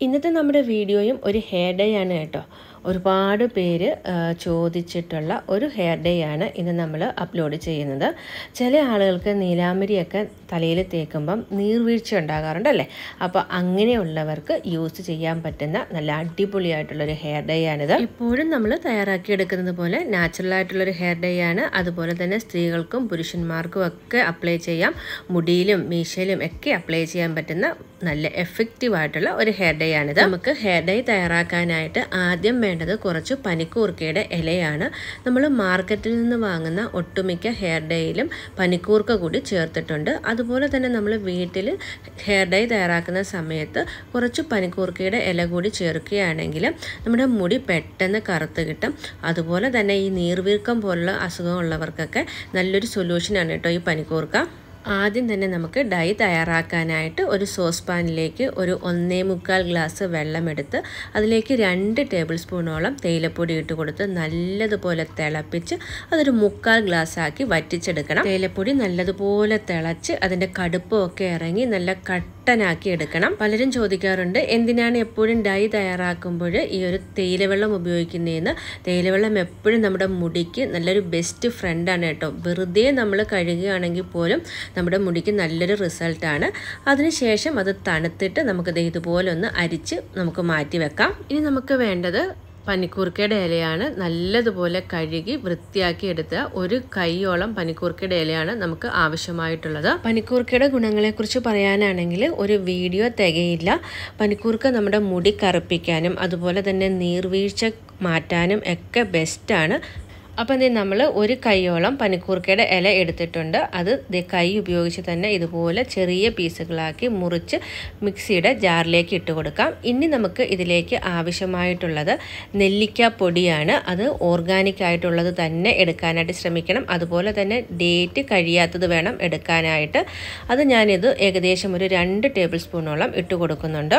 ഇന്നത്തെ നമ്മുടെ വീഡിയോയും ഒരു ഹെയർ ഡേ ആണ് കേട്ടോ ഒരുപാട് പേര് ആ, ചോദിച്ചിട്ടുള്ള ഒരു ഹെയർ ഡേ ആണ് ഇന്ന് നമ്മൾ അപ്ലോഡ് ചെയ്യുന്നത് ചില ആളുകൾക്ക് നീലാമ്പരിയൊക്കെ തലയിൽ തേക്കുമ്പം നീർവീഴ്ച ഉണ്ടാകാറുണ്ടല്ലേ അപ്പോൾ അങ്ങനെയുള്ളവർക്ക് യൂസ് ചെയ്യാൻ പറ്റുന്ന നല്ല അടിപൊളിയായിട്ടുള്ളൊരു ഹെയർ ഡേ ആണിത് ഇപ്പോഴും നമ്മൾ തയ്യാറാക്കിയെടുക്കുന്നത് പോലെ നാച്ചുറൽ ആയിട്ടുള്ളൊരു ഹെയർ ഡേ ആണ് അതുപോലെ തന്നെ സ്ത്രീകൾക്കും പുരുഷന്മാർക്കും ഒക്കെ അപ്ലൈ ചെയ്യാം മുടിയിലും മീശയിലും ഒക്കെ അപ്ലൈ ചെയ്യാൻ പറ്റുന്ന നല്ല എഫക്റ്റീവ് ആയിട്ടുള്ള ഒരു ഹെയർ ഡേ ആണിത് നമുക്ക് ഹെയർ ഡേ തയ്യാറാക്കാനായിട്ട് ആദ്യം വേണ്ടത് കുറച്ച് പനിക്കൂർക്കയുടെ ഇലയാണ് നമ്മൾ മാർക്കറ്റിൽ നിന്ന് വാങ്ങുന്ന ഒട്ടുമിക്ക ഹെയർ ഡേയിലും പനിക്കൂർക്ക കൂടി ചേർത്തിട്ടുണ്ട് അതുപോലെ തന്നെ നമ്മൾ വീട്ടിൽ ഹെയർ ഡേ തയ്യാറാക്കുന്ന സമയത്ത് കുറച്ച് പനിക്കൂർക്കയുടെ ഇല കൂടി ചേർക്കുകയാണെങ്കിൽ നമ്മുടെ മുടി പെട്ടെന്ന് കറുത്ത് കിട്ടും അതുപോലെ തന്നെ ഈ നീർവീർക്കം പോലുള്ള അസുഖമുള്ളവർക്കൊക്കെ നല്ലൊരു സൊല്യൂഷനാണ് കേട്ടോ ഈ പനിക്കൂർക്ക ആദ്യം തന്നെ നമുക്ക് ഡൈ തയ്യാറാക്കാനായിട്ട് ഒരു സോസ് പാനിലേക്ക് ഒരു ഒന്നേ മുക്കാൽ ഗ്ലാസ് വെള്ളമെടുത്ത് അതിലേക്ക് രണ്ട് ടേബിൾ സ്പൂണോളം തേയിലപ്പൊടി ഇട്ട് കൊടുത്ത് നല്ലതുപോലെ തിളപ്പിച്ച് അതൊരു മുക്കാൽ ഗ്ലാസ് ആക്കി വറ്റിച്ചെടുക്കണം തേയിലപ്പൊടി നല്ലതുപോലെ തിളച്ച് അതിൻ്റെ കടുപ്പമൊക്കെ ഇറങ്ങി നല്ല കട്ടനാക്കി എടുക്കണം പലരും ചോദിക്കാറുണ്ട് എന്തിനാണ് എപ്പോഴും ഡൈ തയ്യാറാക്കുമ്പോൾ ഈ ഒരു തേയിലവെള്ളം ഉപയോഗിക്കുന്നതെന്ന് തേയിലവെള്ളം എപ്പോഴും നമ്മുടെ മുടിക്ക് നല്ലൊരു ബെസ്റ്റ് ഫ്രണ്ടാണ് കേട്ടോ വെറുതെ നമ്മൾ കഴുകുകയാണെങ്കിൽ പോലും നമ്മുടെ മുടിക്ക് നല്ലൊരു റിസൾട്ടാണ് അതിനുശേഷം അത് തണുത്തിട്ട് നമുക്കത് ഇതുപോലെ ഒന്ന് അരിച്ച് നമുക്ക് മാറ്റി വെക്കാം ഇനി നമുക്ക് വേണ്ടത് പനിക്കൂർക്കയുടെ ഇലയാണ് നല്ലതുപോലെ കഴുകി വൃത്തിയാക്കി എടുത്ത ഒരു കൈയോളം പനിക്കൂർക്കയുടെ ഇലയാണ് നമുക്ക് ആവശ്യമായിട്ടുള്ളത് പനിക്കൂർക്കയുടെ ഗുണങ്ങളെക്കുറിച്ച് പറയാനാണെങ്കിൽ ഒരു വീഡിയോ തികയില്ല പനിക്കൂർക്ക നമ്മുടെ മുടി കറുപ്പിക്കാനും അതുപോലെ തന്നെ നീർവീഴ്ച മാറ്റാനും ഒക്കെ ബെസ്റ്റാണ് അപ്പം എന്ത് നമ്മൾ ഒരു കൈയോളം പനിക്കൂർക്കയുടെ ഇല എടുത്തിട്ടുണ്ട് അത് ദേ കൈ ഉപയോഗിച്ച് തന്നെ ഇതുപോലെ ചെറിയ പീസുകളാക്കി മുറിച്ച് മിക്സിയുടെ ജാറിലേക്ക് ഇട്ട് കൊടുക്കാം ഇനി നമുക്ക് ഇതിലേക്ക് ആവശ്യമായിട്ടുള്ളത് നെല്ലിക്ക പൊടിയാണ് അത് ഓർഗാനിക് ആയിട്ടുള്ളത് തന്നെ എടുക്കാനായിട്ട് ശ്രമിക്കണം അതുപോലെ തന്നെ ഡേറ്റ് കഴിയാത്തത് വേണം എടുക്കാനായിട്ട് അത് ഞാനിത് ഏകദേശം ഒരു രണ്ട് ടേബിൾ സ്പൂണോളം ഇട്ട് കൊടുക്കുന്നുണ്ട്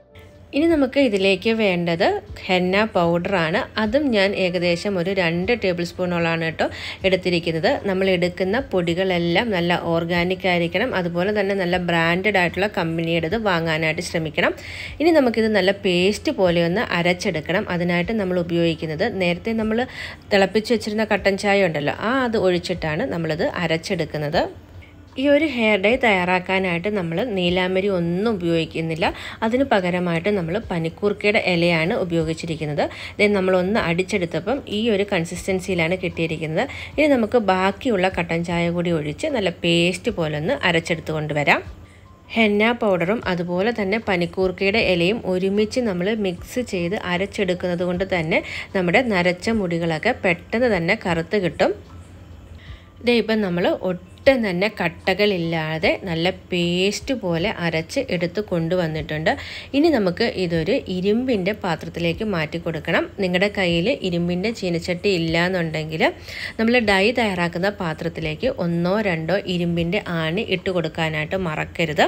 ഇനി നമുക്ക് ഇതിലേക്ക് വേണ്ടത് ഹെന്ന പൗഡറാണ് അതും ഞാൻ ഏകദേശം ഒരു രണ്ട് ടേബിൾ സ്പൂണോളാണ് കേട്ടോ എടുത്തിരിക്കുന്നത് നമ്മൾ എടുക്കുന്ന പൊടികളെല്ലാം നല്ല ഓർഗാനിക് ആയിരിക്കണം അതുപോലെ തന്നെ നല്ല ബ്രാൻഡഡ് ആയിട്ടുള്ള കമ്പനിയുടേത് വാങ്ങാനായിട്ട് ശ്രമിക്കണം ഇനി നമുക്കിത് നല്ല പേസ്റ്റ് പോലെ ഒന്ന് അരച്ചെടുക്കണം അതിനായിട്ട് നമ്മൾ ഉപയോഗിക്കുന്നത് നേരത്തെ നമ്മൾ തിളപ്പിച്ച് വെച്ചിരുന്ന കട്ടൻ ചായ ഉണ്ടല്ലോ ആ അത് ഒഴിച്ചിട്ടാണ് നമ്മളിത് അരച്ചെടുക്കുന്നത് ഈ ഒരു ഹെയർ ഡൈ തയ്യാറാക്കാനായിട്ട് നമ്മൾ നീലാമ്പരി ഒന്നും ഉപയോഗിക്കുന്നില്ല അതിന് പകരമായിട്ട് നമ്മൾ പനിക്കൂർക്കയുടെ ഇലയാണ് ഉപയോഗിച്ചിരിക്കുന്നത് ദെൻ നമ്മളൊന്ന് അടിച്ചെടുത്തപ്പം ഈ ഒരു കൺസിസ്റ്റൻസിയിലാണ് കിട്ടിയിരിക്കുന്നത് ഇനി നമുക്ക് ബാക്കിയുള്ള കട്ടൻ ചായ കൂടി ഒഴിച്ച് നല്ല പേസ്റ്റ് പോലെ ഒന്ന് അരച്ചെടുത്ത് കൊണ്ടുവരാം ഹെന്ന പൗഡറും അതുപോലെ തന്നെ പനിക്കൂർക്കയുടെ ഇലയും ഒരുമിച്ച് നമ്മൾ മിക്സ് ചെയ്ത് അരച്ചെടുക്കുന്നത് കൊണ്ട് തന്നെ നമ്മുടെ നരച്ച മുടികളൊക്കെ പെട്ടെന്ന് തന്നെ കറുത്ത് കിട്ടും ഇതേ ഇപ്പം നമ്മൾ ഒട്ടും തന്നെ കട്ടകളില്ലാതെ നല്ല പേസ്റ്റ് പോലെ അരച്ച് എടുത്ത് കൊണ്ടുവന്നിട്ടുണ്ട് ഇനി നമുക്ക് ഇതൊരു ഇരുമ്പിൻ്റെ പാത്രത്തിലേക്ക് മാറ്റി കൊടുക്കണം നിങ്ങളുടെ കയ്യിൽ ഇരുമ്പിൻ്റെ ചീനച്ചട്ടി ഇല്ല എന്നുണ്ടെങ്കിൽ നമ്മൾ ഡൈ തയ്യാറാക്കുന്ന പാത്രത്തിലേക്ക് ഒന്നോ രണ്ടോ ഇരുമ്പിൻ്റെ ആണി ഇട്ട് കൊടുക്കാനായിട്ട് മറക്കരുത്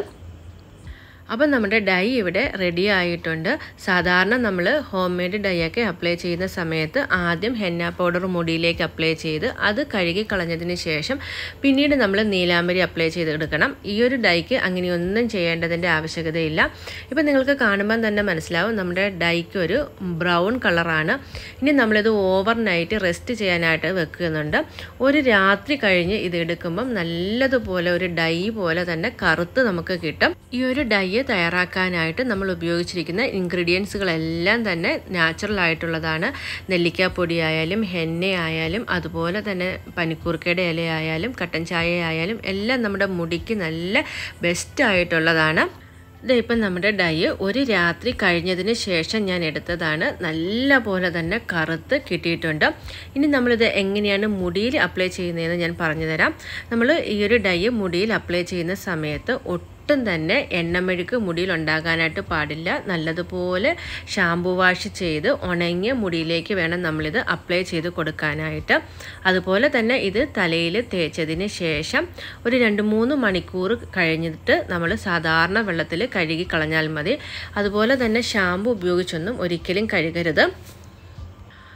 അപ്പം നമ്മുടെ ഡൈ ഇവിടെ റെഡി ആയിട്ടുണ്ട് സാധാരണ നമ്മൾ ഹോം മെയ്ഡ് ഡൈ ഒക്കെ അപ്ലൈ ചെയ്യുന്ന സമയത്ത് ആദ്യം ഹെന്ന പൗഡർ മുടിയിലേക്ക് അപ്ലൈ ചെയ്ത് അത് കഴുകി കളഞ്ഞതിന് ശേഷം പിന്നീട് നമ്മൾ നീലാമ്പരി അപ്ലൈ ചെയ്തെടുക്കണം ഈ ഒരു ഡൈക്ക് അങ്ങനെയൊന്നും ചെയ്യേണ്ടതിൻ്റെ ആവശ്യകതയില്ല ഇപ്പം നിങ്ങൾക്ക് കാണുമ്പം തന്നെ മനസ്സിലാവും നമ്മുടെ ഡൈക്ക് ഒരു ബ്രൗൺ കളറാണ് ഇനി നമ്മളിത് ഓവർ നൈറ്റ് റെസ്റ്റ് ചെയ്യാനായിട്ട് വെക്കുന്നുണ്ട് ഒരു രാത്രി കഴിഞ്ഞ് ഇത് എടുക്കുമ്പം നല്ലതുപോലെ ഒരു ഡൈ പോലെ തന്നെ കറുത്ത് നമുക്ക് കിട്ടും ഈ ഒരു ഡൈ തയ്യാറാക്കാനായിട്ട് നമ്മൾ ഉപയോഗിച്ചിരിക്കുന്ന ഇൻഗ്രീഡിയൻസുകളെല്ലാം തന്നെ നാച്ചുറൽ ആയിട്ടുള്ളതാണ് നെല്ലിക്കാപ്പൊടി ആയാലും ഹെന്ന ആയാലും അതുപോലെ തന്നെ പനിക്കൂർക്കയുടെ ഇലയായാലും കട്ടൻ ചായ ആയാലും എല്ലാം നമ്മുടെ മുടിക്ക് നല്ല ബെസ്റ്റ് ആയിട്ടുള്ളതാണ് ഇത് ഇപ്പം നമ്മുടെ ഡൈ ഒരു രാത്രി കഴിഞ്ഞതിന് ശേഷം ഞാൻ എടുത്തതാണ് നല്ല പോലെ തന്നെ കറുത്ത് കിട്ടിയിട്ടുണ്ട് ഇനി നമ്മളിത് എങ്ങനെയാണ് മുടിയിൽ അപ്ലൈ ചെയ്യുന്നതെന്ന് ഞാൻ പറഞ്ഞു തരാം നമ്മൾ ഈ ഒരു ഡൈ മുടിയിൽ അപ്ലൈ ചെയ്യുന്ന സമയത്ത് ഒട്ടും തന്നെ എണ്ണമെഴുക്ക് മുടിയിൽ ഉണ്ടാകാനായിട്ട് പാടില്ല നല്ലതുപോലെ ഷാമ്പു വാഷ് ചെയ്ത് ഉണങ്ങിയ മുടിയിലേക്ക് വേണം നമ്മളിത് അപ്ലൈ ചെയ്ത് കൊടുക്കാനായിട്ട് അതുപോലെ തന്നെ ഇത് തലയിൽ തേച്ചതിന് ശേഷം ഒരു രണ്ട് മൂന്ന് മണിക്കൂർ കഴിഞ്ഞിട്ട് നമ്മൾ സാധാരണ വെള്ളത്തിൽ കഴുകി കളഞ്ഞാൽ മതി അതുപോലെ തന്നെ ഷാമ്പു ഉപയോഗിച്ചൊന്നും ഒരിക്കലും കഴുകരുത്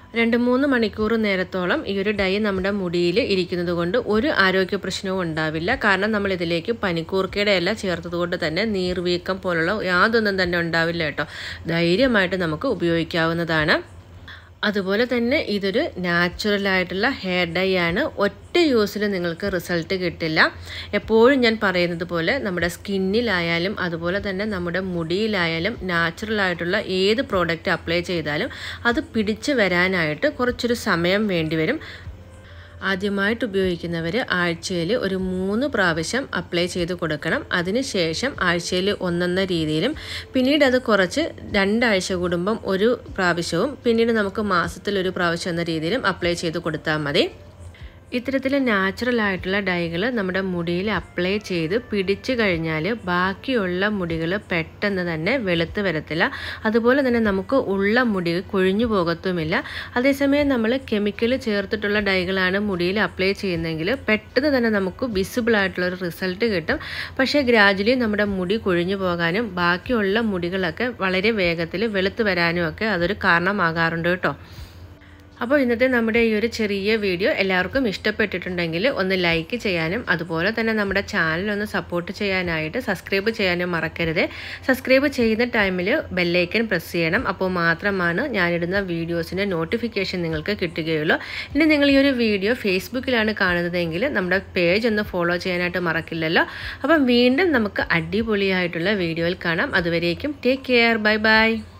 രണ്ട് മൂന്ന് മണിക്കൂർ നേരത്തോളം ഈ ഒരു ഡൈ നമ്മുടെ മുടിയിൽ ഇരിക്കുന്നത് കൊണ്ട് ഒരു ആരോഗ്യ പ്രശ്നവും ഉണ്ടാവില്ല കാരണം നമ്മൾ ഇതിലേക്ക് പനിക്കൂർക്കയുടെ ഇല ചേർത്തത് കൊണ്ട് തന്നെ നീർവീക്കം പോലുള്ള യാതൊന്നും തന്നെ ഉണ്ടാവില്ല കേട്ടോ ധൈര്യമായിട്ട് നമുക്ക് ഉപയോഗിക്കാവുന്നതാണ് അതുപോലെ തന്നെ ഇതൊരു നാച്ചുറൽ ആയിട്ടുള്ള ഹെയർ ഡൈ ആണ് ഒറ്റ യൂസിൽ നിങ്ങൾക്ക് റിസൾട്ട് കിട്ടില്ല എപ്പോഴും ഞാൻ പറയുന്നത് പോലെ നമ്മുടെ സ്കിന്നിലായാലും അതുപോലെ തന്നെ നമ്മുടെ മുടിയിലായാലും നാച്ചുറൽ ആയിട്ടുള്ള ഏത് പ്രോഡക്റ്റ് അപ്ലൈ ചെയ്താലും അത് പിടിച്ചു വരാനായിട്ട് കുറച്ചൊരു സമയം വേണ്ടിവരും ആദ്യമായിട്ട് ഉപയോഗിക്കുന്നവർ ആഴ്ചയിൽ ഒരു മൂന്ന് പ്രാവശ്യം അപ്ലൈ ചെയ്ത് കൊടുക്കണം അതിനുശേഷം ആഴ്ചയിൽ ഒന്നൊന്ന രീതിയിലും പിന്നീട് അത് കുറച്ച് രണ്ടാഴ്ച കൂടുമ്പം ഒരു പ്രാവശ്യവും പിന്നീട് നമുക്ക് മാസത്തിൽ ഒരു പ്രാവശ്യം എന്ന രീതിയിലും അപ്ലൈ ചെയ്ത് കൊടുത്താൽ മതി ഇത്തരത്തിൽ നാച്ചുറൽ ആയിട്ടുള്ള ഡൈകൾ നമ്മുടെ മുടിയിൽ അപ്ലൈ ചെയ്ത് പിടിച്ചു കഴിഞ്ഞാൽ ബാക്കിയുള്ള മുടികൾ പെട്ടെന്ന് തന്നെ വെളുത്ത് വരത്തില്ല അതുപോലെ തന്നെ നമുക്ക് ഉള്ള മുടി കൊഴിഞ്ഞു പോകത്തുമില്ല അതേസമയം നമ്മൾ കെമിക്കൽ ചേർത്തിട്ടുള്ള ഡൈകളാണ് മുടിയിൽ അപ്ലൈ ചെയ്യുന്നതെങ്കിൽ പെട്ടെന്ന് തന്നെ നമുക്ക് വിസിബിൾ ആയിട്ടുള്ള ഒരു റിസൾട്ട് കിട്ടും പക്ഷേ ഗ്രാജുവലി നമ്മുടെ മുടി കൊഴിഞ്ഞു പോകാനും ബാക്കിയുള്ള മുടികളൊക്കെ വളരെ വേഗത്തിൽ വെളുത്ത് വരാനും ഒക്കെ അതൊരു കാരണമാകാറുണ്ട് കേട്ടോ അപ്പോൾ ഇന്നത്തെ നമ്മുടെ ഈ ഒരു ചെറിയ വീഡിയോ എല്ലാവർക്കും ഇഷ്ടപ്പെട്ടിട്ടുണ്ടെങ്കിൽ ഒന്ന് ലൈക്ക് ചെയ്യാനും അതുപോലെ തന്നെ നമ്മുടെ ചാനൽ ഒന്ന് സപ്പോർട്ട് ചെയ്യാനായിട്ട് സബ്സ്ക്രൈബ് ചെയ്യാനും മറക്കരുത് സബ്സ്ക്രൈബ് ചെയ്യുന്ന ടൈമിൽ ബെല്ലൈക്കൻ പ്രസ് ചെയ്യണം അപ്പോൾ മാത്രമാണ് ഞാനിടുന്ന വീഡിയോസിൻ്റെ നോട്ടിഫിക്കേഷൻ നിങ്ങൾക്ക് കിട്ടുകയുള്ളൂ ഇനി നിങ്ങൾ ഈ ഒരു വീഡിയോ ഫേസ്ബുക്കിലാണ് കാണുന്നതെങ്കിൽ നമ്മുടെ പേജ് ഒന്ന് ഫോളോ ചെയ്യാനായിട്ട് മറക്കില്ലല്ലോ അപ്പം വീണ്ടും നമുക്ക് അടിപൊളിയായിട്ടുള്ള വീഡിയോയിൽ കാണാം അതുവരേക്കും ടേക്ക് കെയർ ബൈ ബൈ